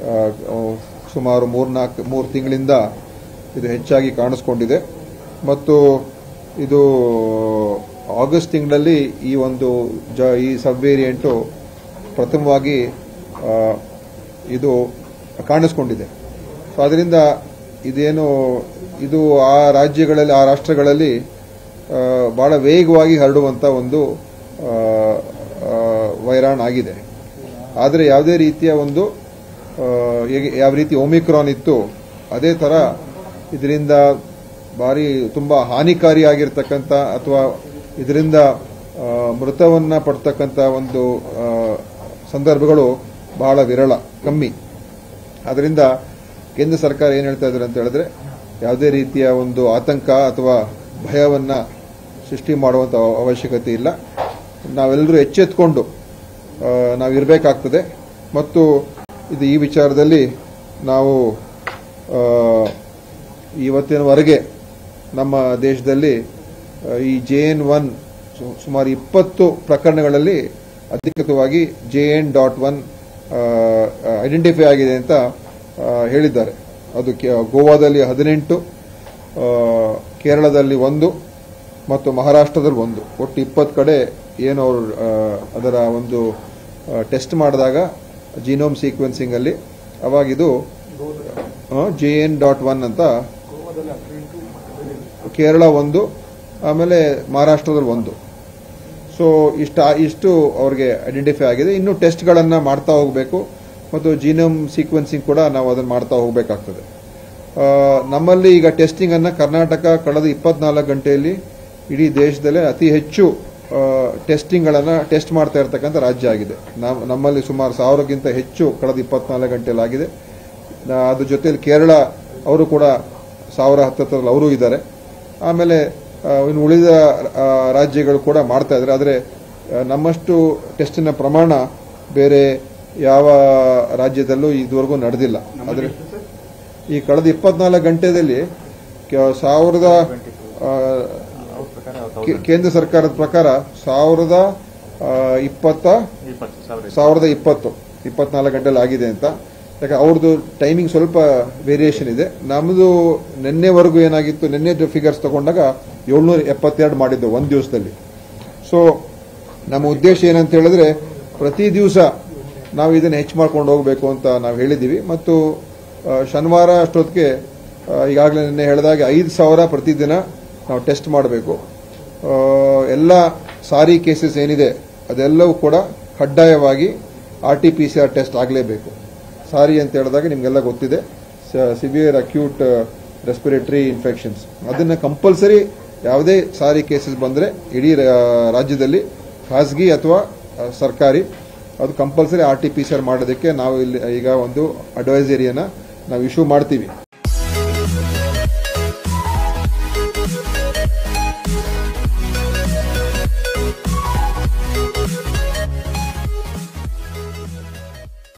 ಆ, ಆ, ಸುಮಾರು ಮೂರ್ನಾಲ್ಕು ಮೂರು ತಿಂಗಳಿಂದ ಇದು ಹೆಚ್ಚಾಗಿ ಕಾಣಿಸ್ಕೊಂಡಿದೆ ಮತ್ತು ಇದು ಆಗಸ್ಟ್ ತಿಂಗಳಲ್ಲಿ ಈ ಒಂದು ಜ ಈ ಸಬ್ ವೇರಿಯಂಟು ಪ್ರಥಮವಾಗಿ ಆ, ಇದು ಕಾಣಿಸ್ಕೊಂಡಿದೆ ಸೊ ಅದರಿಂದ ಇದೇನು ಇದು ಆ ರಾಜ್ಯಗಳಲ್ಲಿ ಆ ರಾಷ್ಟ್ರಗಳಲ್ಲಿ ಆ, ಬಹಳ ವೇಗವಾಗಿ ಹರಡುವಂಥ ಒಂದು ಆ, ಆ, ವೈರಾಣು ಆಗಿದೆ ಆದರೆ ಯಾವುದೇ ರೀತಿಯ ಒಂದು ಆ, ಹೇಗೆ- ಯಾವ ರೀತಿ ಒಮಿಕ್ರಾನ್ ಇತ್ತು ಅದೇ ಥರ ಇದರಿಂದ ಭಾರಿ ತುಂಬ ಹಾನಿಕಾರಿಯಾಗಿರ್ತಕ್ಕಂಥ ಅಥವಾ ಇದರಿಂದ ಆ, ಮೃತವನ್ನ ಪಡ್ತಕ್ಕಂಥ ಒಂದು ಆ, ಸಂದರ್ಭಗಳು ಬಹಳ ವಿರಳ ಕಮ್ಮಿ ಅದರಿಂದ ಕೇಂದ್ರ ಸರ್ಕಾರ ಏನು ಹೇಳ್ತಾ ಇದ್ದಾರೆ ಅಂತ ಹೇಳಿದ್ರೆ ಯಾವುದೇ ರೀತಿಯ ಒಂದು ಆತಂಕ ಅಥವಾ ಭಯವನ್ನ ಸೃಷ್ಟಿ ಮಾಡುವಂತ ಅವಶ್ಯಕತೆ ಇಲ್ಲ ನಾವೆಲ್ಲರೂ ಎಚ್ಚೆತ್ಕೊಂಡು ಆ, ನಾವು ಇರಬೇಕಾಗ್ತದೆ ಮತ್ತು ಇದು ಈ ವಿಚಾರದಲ್ಲಿ ನಾವು ಆ, ಇವತ್ತಿನವರೆಗೆ ನಮ್ಮ ದೇಶದಲ್ಲಿ ಆ, ಈ ಜೆ ಎನ್ ಒನ್ ಸುಮಾರು ಇಪ್ಪತ್ತು ಪ್ರಕರಣಗಳಲ್ಲಿ ಅಧಿಕೃತವಾಗಿ J N dot one identify ಆಗಿದೆ ಅಂತ ಆ, ಹೇಳಿದ್ದಾರೆ ಅದು ಕೆ- ಗೋವಾದಲ್ಲಿ ಹದಿನೆಂಟು ಆ, ಕೇರಳದಲ್ಲಿ ಒಂದು ಮತ್ತು ಮಹಾರಾಷ್ಟ್ರದಲ್ಲಿ ಒಂದು ಒಟ್ಟು ಇಪ್ಪತ್ತು ಕಡೆ ಏನು ಅವರು ಆ, ಅದರ ಒಂದು ಟೆಸ್ಟ್ ಮಾಡಿದಾಗ ಜೀನೋಮ್ ಸೀಕ್ವೆನ್ಸಿಂಗ್ ಅಲ್ಲಿ ಅವಾಗ ಇದು ಜೆ ಎನ್ ಡಾಟ್ ಒನ್ ಅಂತ ಕೇರಳ ಒಂದು ಆಮೇಲೆ ಮಹಾರಾಷ್ಟ್ರದಲ್ಲಿ ಒಂದು ಸೊ ಇಷ್ಟ ಇಷ್ಟು ಅವ್ರಿಗೆ ಐಡೆಂಟಿಫೈ ಆಗಿದೆ ಇನ್ನು ಟೆಸ್ಟ್ಗಳನ್ನು ಮಾಡ್ತಾ ಹೋಗಬೇಕು ಮತ್ತು ಜೀನೋಮ್ ಸೀಕ್ವೆನ್ಸಿಂಗ್ ಕೂಡ ನಾವು ಅದನ್ನು ಮಾಡ್ತಾ ಹೋಗಬೇಕಾಗ್ತದೆ ಆ, ನಮ್ಮಲ್ಲಿ ಈಗ ಟೆಸ್ಟಿಂಗ್ ಅನ್ನ ಕರ್ನಾಟಕ ಕಳೆದ ಇಪ್ಪತ್ನಾಲ್ಕು ಗಂಟೆಯಲ್ಲಿ ಇಡೀ ದೇಶದಲ್ಲೇ ಅತಿ ಹೆಚ್ಚು ಟೆಸ್ಟಿಂಗ್ ಗಳನ್ನ ಟೆಸ್ಟ್ ಮಾಡ್ತಾ ಇರತಕ್ಕಂಥ ರಾಜ್ಯ ಆಗಿದೆ ನಮ್ಮ- ನಮ್ಮಲ್ಲಿ ಸುಮಾರು ಸಾವಿರಕ್ಕಿಂತ ಹೆಚ್ಚು ಕಳೆದ ಇಪ್ಪತ್ನಾಲ್ಕು ಗಂಟೆಯಲ್ಲಿ ಆಗಿದೆ ನಾ- ಅದ್ರ ಜೊತೆಲಿ ಕೇರಳ ಅವರು ಕೂಡ ಸಾವಿರ ಹತ್ತತ್ತರಲ್ಲಿ ಅವರು ಇದ್ದಾರೆ ಆಮೇಲೆ ಆ, ಇನ್ನು ಉಳಿದ ಆ, ರಾಜ್ಯಗಳು ಕೂಡ ಮಾಡ್ತಾ ಇದ್ದಾರೆ ಆದರೆ ಆ, ನಮ್ಮಷ್ಟು ಟೆಸ್ಟಿನ ಪ್ರಮಾಣ ಬೇರೆ ಯಾವ ರಾಜ್ಯದಲ್ಲೂ ಇದುವರೆಗೂ ನಡೆದಿಲ್ಲ ಆದರೆ ಈ ಕಳೆದ ಇಪ್ಪತ್ನಾಲ್ಕು ಗಂಟೆಯಲ್ಲಿ ಕೆ- ಸಾವಿರದ ಆ, ಕೇ- ಕೇಂದ್ರ ಸರ್ಕಾರದ ಪ್ರಕಾರ ಸಾವಿರದ ಆ, ಇಪ್ಪತ್ತ ಸಾವಿರದ ಇಪ್ಪತ್ತು ಇಪ್ಪತ್ನಾಲ್ಕು ಗಂಟೆಲಿ ಆಗಿದೆ ಅಂತ ಯಾಕೆ ಅವ್ರದ್ದು ಟೈಮಿಂಗ್ ಸ್ವಲ್ಪ ವೇರಿಯೇಷನ್ ಇದೆ ನಮ್ಮದು ನಿನ್ನೆವರೆಗೂ ಏನಾಗಿತ್ತು ನಿನ್ನೆ ಫಿಗರ್ಸ್ ತಗೊಂಡಾಗ ಏಳ್ನೂರ ಎಪ್ಪತ್ತೆರಡು ಮಾಡಿದ್ದು ಒಂದು ದಿವಸದಲ್ಲಿ ಸೊ ನಮ್ಮ ಉದ್ದೇಶ ಏನಂತ ಹೇಳಿದ್ರೆ ಪ್ರತಿ ದಿವಸ ನಾವು ಇದನ್ನು ಹೆಚ್ಚು ಮಾಡ್ಕೊಂಡು ಹೋಗಬೇಕು ಅಂತ ನಾವು ಹೇಳಿದ್ದೀವಿ ಮತ್ತು ಆ, ಶನಿವಾರ ಅಷ್ಟೊತ್ತಿಗೆ ಈಗಾಗಲೇ ನಿನ್ನೆ ಹೇಳಿದಾಗ ಐದು ಸಾವಿರ ಪ್ರತಿದಿನ ನಾವು ಟೆಸ್ಟ್ ಮಾಡಬೇಕು ಎಲ್ಲ ಸಾರಿ ಕೇಸಸ್ ಏನಿದೆ ಅದೆಲ್ಲವೂ ಕೂಡ ಕಡ್ಡಾಯವಾಗಿ R T P C R test ಆಗಲೇಬೇಕು ಸಾರಿ ಅಂತ ಹೇಳಿದಾಗ ನಿಮಗೆಲ್ಲ ಗೊತ್ತಿದೆ ಸಿವಿಯರ್ ಅಕ್ಯೂಟ್ ರೆಸ್ಪಿರೇಟರಿ ಇನ್ಫೆಕ್ಷನ್ಸ್ ಅದನ್ನು ಕಂಪಲ್ಸರಿ ಯಾವುದೇ ಸಾರಿ ಕೇಸಸ್ ಬಂದರೆ ಇಡೀ ರಾ- ರಾಜ್ಯದಲ್ಲಿ ಖಾಸಗಿ ಅಥವಾ ಆ, ಸರ್ಕಾರಿ ಅದು compulsory R T P C R ಮಾಡೋದಕ್ಕೆ ನಾವು ಇಲ್ಲಿ ಈಗ ಒಂದು ಅಡ್ವೈಸರಿಯನ್ನು ನಾವು ಇಶ್ಯೂ ಮಾಡ್ತೀವಿ